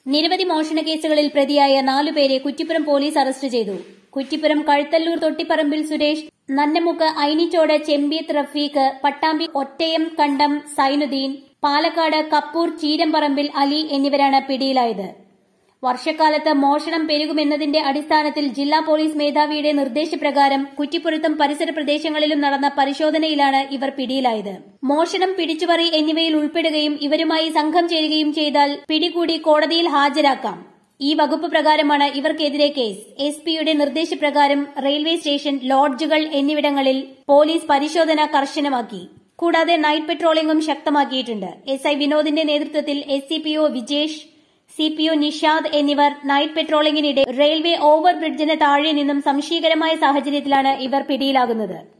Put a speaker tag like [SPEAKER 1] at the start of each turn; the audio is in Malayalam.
[SPEAKER 1] നിരവധി മോഷണ കേസുകളിൽ പ്രതിയായ നാലുപേരെ കുറ്റിപ്പുറം പോലീസ് അറസ്റ്റ് ചെയ്തു കുറ്റിപ്പുറം കഴുത്തല്ലൂർ തൊട്ടിപ്പറമ്പിൽ സുരേഷ് നന്നമുക്ക് ഐനിച്ചോട് ചെമ്പിയത്ത് റഫീഖ് പട്ടാമ്പി ഒറ്റയം കണ്ടം സൈനുദ്ദീൻ പാലക്കാട് കപ്പൂർ ചീരമ്പറമ്പിൽ അലി എന്നിവരാണ് പിടിയിലായത് വർഷക്കാലത്ത് മോഷണം പെരുകുമെന്നതിന്റെ അടിസ്ഥാനത്തിൽ ജില്ലാ പോലീസ് മേധാവിയുടെ നിർദ്ദേശപ്രകാരം കുറ്റിപ്പുറത്തും പരിസര പ്രദേശങ്ങളിലും നടന്ന പരിശോധനയിലാണ് ഇവർ പിടിയിലായത് മോഷണം പിടിച്ചുപറി എന്നിവയിൽ ഉൾപ്പെടുകയും ഇവരുമായി സംഘം ചേരുകയും ചെയ്താൽ പിടികൂടി കോടതിയിൽ ഹാജരാക്കാം ഈ വകുപ്പ് പ്രകാരമാണ് ഇവർക്കെതിരെ കേസ് എസ് പിയുടെ നിർദ്ദേശപ്രകാരം റെയിൽവേ സ്റ്റേഷൻ ലോഡ്ജുകൾ എന്നിവിടങ്ങളിൽ പോലീസ് പരിശോധന കർശനമാക്കി കൂടാതെ നൈറ്റ് പെട്രോളിംഗും ശക്തമാക്കിയിട്ടുണ്ട് എസ് ഐ വിനോദിന്റെ നേതൃത്വത്തിൽ S C P O Vijesh C P O Nishad എന്നിവർ നൈറ്റ് പെട്രോളിംഗിനിടെ റെയിൽവേ ഓവർ ബ്രിഡ്ജിന് താഴെ നിന്നും സംശയകരമായ സാഹചര്യത്തിലാണ് ഇവർ പിടിയിലാകുന്നത്